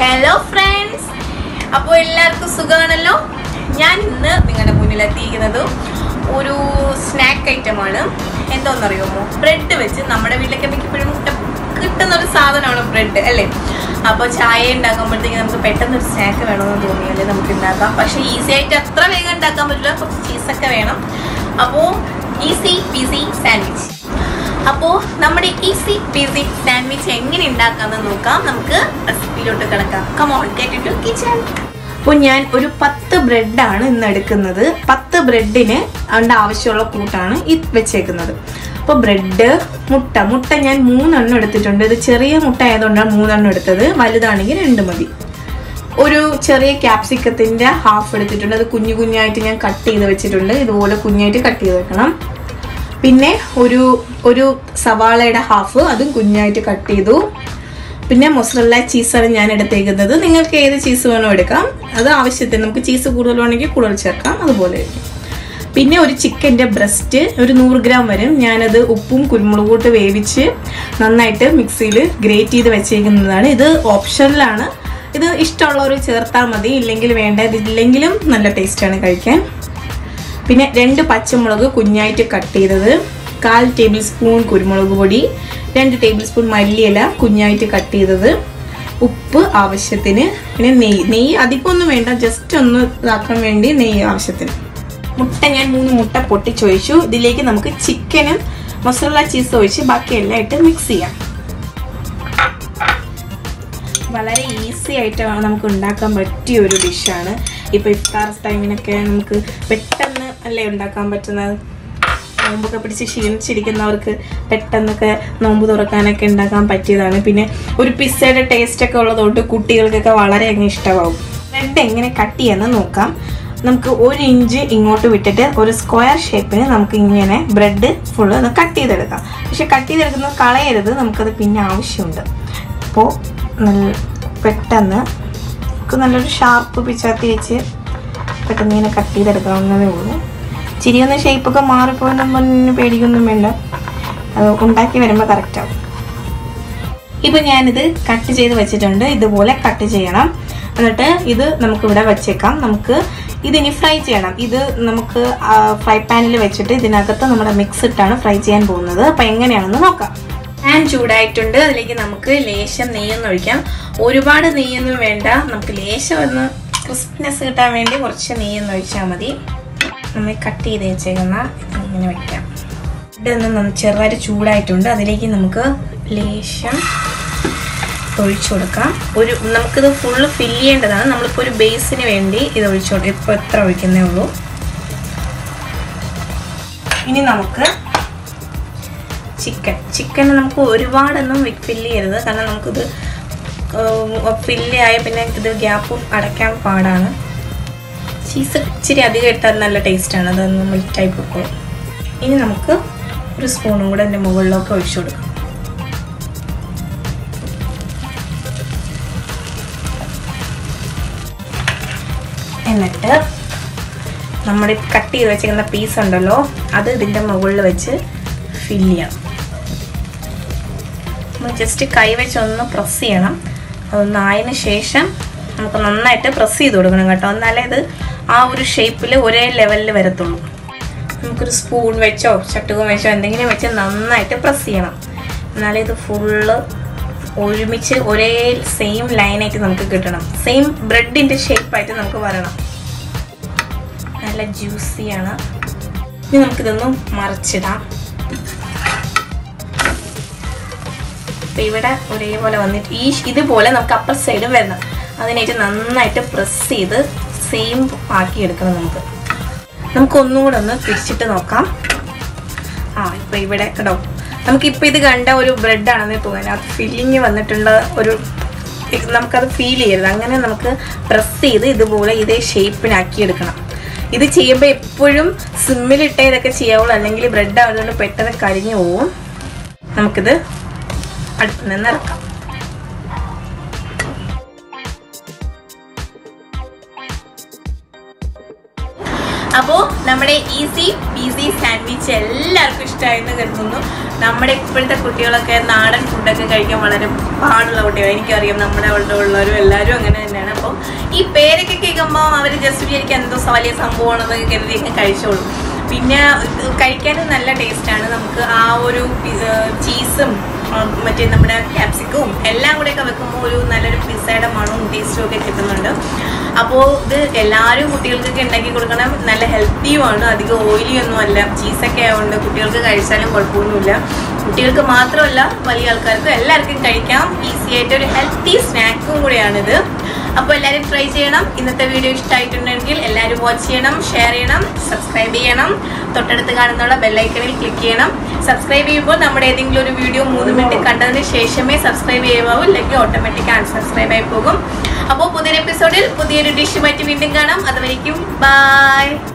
hello friends അപ്പോൾ എല്ലാവർക്കും സുഖമാണല്ലോ ഞാൻ ഇന്ന് നിങ്ങളുടെ മുന്നിൽ എത്തിയിരിക്കുന്നത് ഒരു സ്നാക്ക് ഐറ്റമാണ് എന്തോന്നറിയുമോ ബ്രെഡ് വെച്ച് നമ്മുടെ വീട്ടിലൊക്കെ മിക്കപ്പോഴും കിട്ടുന്ന ഒരു സാധനമാണ് ബ്രെഡ് അല്ലേ അപ്പോൾ ചായ ഉണ്ടാക്കുമ്പോഴത്തേക്ക് നമുക്ക് പെട്ടെന്ന് ഒരു സ്നാക്ക് വേണമെന്ന് തോന്നിയാൽ നമുക്ക് ഉണ്ടാക്കാം പക്ഷേ ഈസി ആയിട്ട് അത്ര വേഗം ഉണ്ടാക്കാൻ പറ്റില്ല കുറച്ച് ചീസൊക്കെ വേണം അപ്പോൾ ഈസി പീസി സാൻഡ്വിച്ച് അപ്പോൾ നമ്മുടെ ഈസി പീസി സാൻഡ്വിച്ച് എങ്ങനെ ഉണ്ടാക്കാമെന്ന് നോക്കാം നമുക്ക് റെസിപ്പിയിലോട്ട് കിടക്കാം കമോൺ ഗെറ്റ് ടു കിച്ചൺ അപ്പോൾ ഞാൻ ഒരു പത്ത് ബ്രെഡാണ് ഇന്ന് എടുക്കുന്നത് പത്ത് ബ്രെഡിന് അതിൻ്റെ ആവശ്യമുള്ള കൂട്ടാണ് ഈ വെച്ചേക്കുന്നത് അപ്പോൾ ബ്രെഡ് മുട്ട മുട്ട ഞാൻ മൂന്നെണ്ണം എടുത്തിട്ടുണ്ട് ഇത് ചെറിയ മുട്ട ആയതുകൊണ്ടാണ് മൂന്നെണ്ണം എടുത്തത് വലുതാണെങ്കിൽ രണ്ട് മതി ഒരു ചെറിയ ക്യാപ്സിക്കത്തിൻ്റെ ഹാഫ് എടുത്തിട്ടുണ്ട് അത് കുഞ്ഞു കുഞ്ഞായിട്ട് ഞാൻ കട്ട് ചെയ്ത് വെച്ചിട്ടുണ്ട് ഇതുപോലെ കുഞ്ഞായിട്ട് കട്ട് ചെയ്ത് വെക്കണം പിന്നെ ഒരു ഒരു സവാളയുടെ ഹാഫ് അതും കുഞ്ഞായിട്ട് കട്ട് ചെയ്തു പിന്നെ മൊസറല്ല ചീസാണ് ഞാൻ എടുത്തേക്കുന്നത് നിങ്ങൾക്ക് ഏത് ചീസ് വേണോ എടുക്കാം അത് ആവശ്യത്തിന് നമുക്ക് ചീസ് കൂടുതൽ വേണമെങ്കിൽ കൂടുതൽ ചേർക്കാം അതുപോലെ പിന്നെ ഒരു ചിക്കൻ്റെ ബ്രസ്റ്റ് ഒരു നൂറ് ഗ്രാം വരും ഞാനത് ഉപ്പും കുരുമുളകും ഇട്ട് വേവിച്ച് നന്നായിട്ട് മിക്സിയിൽ ഗ്രേറ്റ് ചെയ്ത് വെച്ചേക്കുന്നതാണ് ഇത് ഓപ്ഷനിലാണ് ഇത് ഇഷ്ടമുള്ളവർ ചേർത്താൽ മതി ഇല്ലെങ്കിൽ വേണ്ട ഇതില്ലെങ്കിലും നല്ല ടേസ്റ്റാണ് കഴിക്കാൻ പിന്നെ രണ്ട് പച്ചമുളക് കുഞ്ഞായിട്ട് കട്ട് ചെയ്തത് കാൽ ടേബിൾ സ്പൂൺ കുരുമുളക് പൊടി രണ്ട് ടേബിൾ സ്പൂൺ മല്ലിയില കുഞ്ഞായിട്ട് കട്ട് ചെയ്തത് ഉപ്പ് ആവശ്യത്തിന് പിന്നെ നെയ്യ് നെയ്യ് അധികമൊന്നും വേണ്ട ജസ്റ്റ് ഒന്ന് ഇതാക്കാൻ വേണ്ടി നെയ്യ് ആവശ്യത്തിന് മുട്ട ഞാൻ മൂന്ന് മുട്ട പൊട്ടിച്ചൊഴിച്ചു ഇതിലേക്ക് നമുക്ക് ചിക്കനും മസാല ചീസ് ഒഴിച്ച് ബാക്കിയെല്ലാം ഇട്ട് മിക്സ് ചെയ്യാം വളരെ ഈസി ആയിട്ട് നമുക്ക് ഉണ്ടാക്കാൻ പറ്റിയ ഒരു ഡിഷാണ് ഇപ്പോൾ ഇഫ്താർ ടൈമിനൊക്കെ നമുക്ക് പെട്ടെന്ന് അല്ലേ ഉണ്ടാക്കാൻ പറ്റുന്നത് നോമ്പൊക്കെ പിടിച്ച് ക്ഷീണിച്ചിരിക്കുന്നവർക്ക് പെട്ടെന്നൊക്കെ നോമ്പ് തുറക്കാനൊക്കെ ഉണ്ടാക്കാൻ പറ്റിയതാണ് പിന്നെ ഒരു പിസ്സയുടെ ടേസ്റ്റ് ഒക്കെ ഉള്ളതുകൊണ്ട് കുട്ടികൾക്കൊക്കെ വളരെ അങ്ങ് ഇഷ്ടമാവും ബ്രെഡ് എങ്ങനെ കട്ട് ചെയ്യാന്ന് നോക്കാം നമുക്ക് ഒരു ഇഞ്ച് ഇങ്ങോട്ട് വിട്ടിട്ട് ഒരു സ്ക്വയർ ഷേപ്പിന് നമുക്ക് ഇങ്ങനെ ബ്രെഡ് ഫുള്ള് ഒന്ന് കട്ട് ചെയ്തെടുക്കാം പക്ഷെ കട്ട് ചെയ്തെടുക്കുന്നത് കളയരുത് നമുക്കത് പിന്നെ ആവശ്യമുണ്ട് അപ്പോൾ നല്ല പെട്ടെന്ന് നമുക്ക് നല്ലൊരു ഷാർപ്പ് പിച്ചാത്തി വെച്ച് പെട്ടെന്ന് ഇങ്ങനെ കട്ട് ചെയ്തെടുക്കാവുന്നതേ ഉള്ളൂ ചിരിയൊന്ന് ഷേപ്പൊക്കെ മാറിപ്പോയെന്നും പറഞ്ഞ് പേടിക്കൊന്നും വേണ്ട അത് ഉണ്ടാക്കി വരുമ്പോൾ കറക്റ്റ് ആവും ഇപ്പം ഞാനിത് കട്ട് ചെയ്ത് വെച്ചിട്ടുണ്ട് ഇതുപോലെ കട്ട് ചെയ്യണം എന്നിട്ട് ഇത് നമുക്ക് ഇവിടെ വെച്ചേക്കാം നമുക്ക് ഇതിനി ഫ്രൈ ചെയ്യണം ഇത് നമുക്ക് ഫ്രൈ പാനിൽ വെച്ചിട്ട് ഇതിനകത്ത് നമ്മുടെ മിക്സ് ഇട്ടാണ് ഫ്രൈ ചെയ്യാൻ പോകുന്നത് അപ്പം എങ്ങനെയാണെന്ന് നോക്കാം പാൻ ചൂടായിട്ടുണ്ട് അതിലേക്ക് നമുക്ക് ലേശം നെയ്യൊന്നും ഒഴിക്കാം ഒരുപാട് നെയ്യൊന്നും വേണ്ട നമുക്ക് ലേശം ഒന്ന് ക്രിസ്പിനെസ് കിട്ടാൻ വേണ്ടി കുറച്ച് നെയ്യൊന്ന് ഒഴിച്ചാൽ മതി നമ്മൾ കട്ട് ചെയ്ത് വെച്ചേക്കുന്ന ഇങ്ങനെ വെക്കാം ഇതൊന്ന് ചെറുതായിട്ട് ചൂടായിട്ടുണ്ട് അതിലേക്ക് നമുക്ക് ലേശം ഒഴിച്ചു കൊടുക്കാം ഒരു നമുക്കിത് ഫുള്ള് ഫില്ല് ചെയ്യേണ്ടതാണ് നമ്മളിപ്പോൾ ഒരു ബേസിന് വേണ്ടി ഇത് ഒഴിച്ചു കൊടുക്കും ഇപ്പോൾ എത്ര ഒഴിക്കുന്നേ ഉള്ളൂ ഇനി നമുക്ക് ചിക്കൻ ചിക്കൻ നമുക്ക് ഒരുപാടൊന്നും ഫില്ല് ചെയ്യരുത് കാരണം നമുക്കിത് ഫില്ല് ആയ പിന്നെ ഇത് ഗ്യാപ്പ് അടയ്ക്കാൻ പാടാണ് ചീസ് ഇച്ചിരി അധികം ഇട്ടാൽ നല്ല ടേസ്റ്റാണ് അതൊന്ന് മെൽറ്റായി പൊക്കോളും ഇനി നമുക്ക് ഒരു സ്പൂണും കൂടെ അതിൻ്റെ മുകളിലൊക്കെ ഒഴിച്ചു കൊടുക്കാം എന്നിട്ട് നമ്മൾ കട്ട് ചെയ്ത് വെച്ചിരിക്കുന്ന പീസ് ഉണ്ടല്ലോ അത് ഇതിൻ്റെ മുകളിൽ വെച്ച് ഫില്ല് ചെയ്യണം നമ്മൾ ജസ്റ്റ് കൈ വെച്ച് ഒന്ന് പ്രസ് ചെയ്യണം അതൊന്ന് ആയതിന് ശേഷം നമുക്ക് നന്നായിട്ട് പ്രസ് ചെയ്ത് കൊടുക്കണം കേട്ടോ എന്നാലേ ഇത് ആ ഒരു ഷേപ്പിൽ ഒരേ ലെവലിൽ വരത്തുള്ളൂ നമുക്കൊരു സ്പൂൺ വെച്ചോ ചട്ടുകം വെച്ചോ എന്തെങ്കിലും വെച്ച് നന്നായിട്ട് പ്രസ് ചെയ്യണം എന്നാലേ ഇത് ഫുള്ള് ഒരുമിച്ച് ഒരേ സെയിം ലൈനായിട്ട് നമുക്ക് കിട്ടണം സെയിം ബ്രെഡിൻ്റെ ഷേപ്പായിട്ട് നമുക്ക് വരണം നല്ല ജ്യൂസിയാണ് ഇനി നമുക്കിതൊന്ന് മറിച്ചിടാം അപ്പം ഇവിടെ ഒരേപോലെ വന്നിട്ട് ഈ ഇതുപോലെ നമുക്ക് അപ്പർ സൈഡും വരണം അതിനായിട്ട് നന്നായിട്ട് പ്രസ് ചെയ്ത് സെയിം ആക്കി എടുക്കണം നമുക്ക് നമുക്ക് ഒന്നും കൂടെ ഒന്ന് തിരിച്ചിട്ട് നോക്കാം ആ ഇപ്പം ഇവിടെ കേട്ടോ നമുക്കിപ്പോൾ ഇത് കണ്ട ഒരു ബ്രെഡാണെന്ന് തോന്നുന്നത് അത് ഫില്ലിങ് വന്നിട്ടുള്ള ഒരു നമുക്കത് ഫീൽ ചെയ്യരുത് അങ്ങനെ നമുക്ക് പ്രസ് ചെയ്ത് ഇതുപോലെ ഇതേ ഷേപ്പിനാക്കി എടുക്കണം ഇത് ചെയ്യുമ്പോൾ എപ്പോഴും സിമ്മിലിട്ടേ ഇതൊക്കെ ചെയ്യാവുള്ളൂ അല്ലെങ്കിൽ ബ്രെഡ് ആയതുകൊണ്ട് പെട്ടെന്ന് കരിഞ്ഞു പോവും നമുക്കിത് അടുപ്പിൽ നിന്ന് ഇറക്കാം അപ്പോൾ നമ്മുടെ ഈസി പീസി സാൻഡ്വിച്ച് എല്ലാവർക്കും ഇഷ്ടമായെന്ന് കരുതുന്നു നമ്മുടെ ഇപ്പോഴത്തെ കുട്ടികളൊക്കെ നാടൻ ഫുഡൊക്കെ കഴിക്കാൻ വളരെ പാടുള്ള കുട്ടികൾ എനിക്കറിയാം നമ്മുടെ അവിടെ ഉള്ളവരും എല്ലാവരും അങ്ങനെ തന്നെയാണ് അപ്പോൾ ഈ പേരൊക്കെ കേൾക്കുമ്പോൾ അവർ ജസ്റ്റ് വിചാരിക്കാൻ എന്തോ വലിയ സംഭവമാണെന്നൊക്കെ കരുതിയൊക്കെ കഴിച്ചോളും പിന്നെ ഇത് കഴിക്കാനും നല്ല ടേസ്റ്റാണ് നമുക്ക് ആ ഒരു ചീസും മറ്റേ നമ്മുടെ ക്യാപ്സിക്കവും എല്ലാം കൂടെയൊക്കെ വെക്കുമ്പോൾ ഒരു നല്ലൊരു പിസ്സയുടെ മണവും ടേസ്റ്റും ഒക്കെ കിട്ടുന്നുണ്ട് അപ്പോൾ ഇത് എല്ലാവരും കുട്ടികൾക്കൊക്കെ ഉണ്ടാക്കി കൊടുക്കണം നല്ല ഹെൽത്തിയുമാണ് അധികം ഓയിലി ഒന്നും അല്ല ചീസൊക്കെ ആയതുകൊണ്ട് കുട്ടികൾക്ക് കഴിച്ചാലും കുഴപ്പമൊന്നുമില്ല കുട്ടികൾക്ക് മാത്രമല്ല വലിയ ആൾക്കാർക്കും എല്ലാവർക്കും കഴിക്കാം ഈസി ആയിട്ട് ഒരു ഹെൽത്തി സ്നാക്കും കൂടെയാണിത് അപ്പോൾ എല്ലാവരും ട്രൈ ചെയ്യണം ഇന്നത്തെ വീഡിയോ ഇഷ്ടമായിട്ടുണ്ടെങ്കിൽ എല്ലാവരും വാച്ച് ചെയ്യണം ഷെയർ ചെയ്യണം സബ്സ്ക്രൈബ് ചെയ്യണം തൊട്ടടുത്ത് കാണുന്നുള്ള ബെല്ലൈക്കണിൽ ക്ലിക്ക് ചെയ്യണം സബ്സ്ക്രൈബ് ചെയ്യുമ്പോൾ നമ്മുടെ ഏതെങ്കിലും ഒരു വീഡിയോ മൂന്ന് മിനിറ്റ് കണ്ടതിന് ശേഷമേ സബ്സ്ക്രൈബ് ചെയ്യാവൂ ഇല്ലെങ്കിൽ ഓട്ടോമാറ്റിക് അൺസബ്സ്ക്രൈബ് ആയി പോകും അപ്പോൾ പുതിയൊരു എപ്പിസോഡിൽ പുതിയൊരു ഡിഷുമായിട്ട് വീണ്ടും കാണാം അതുവരെയും ബൈ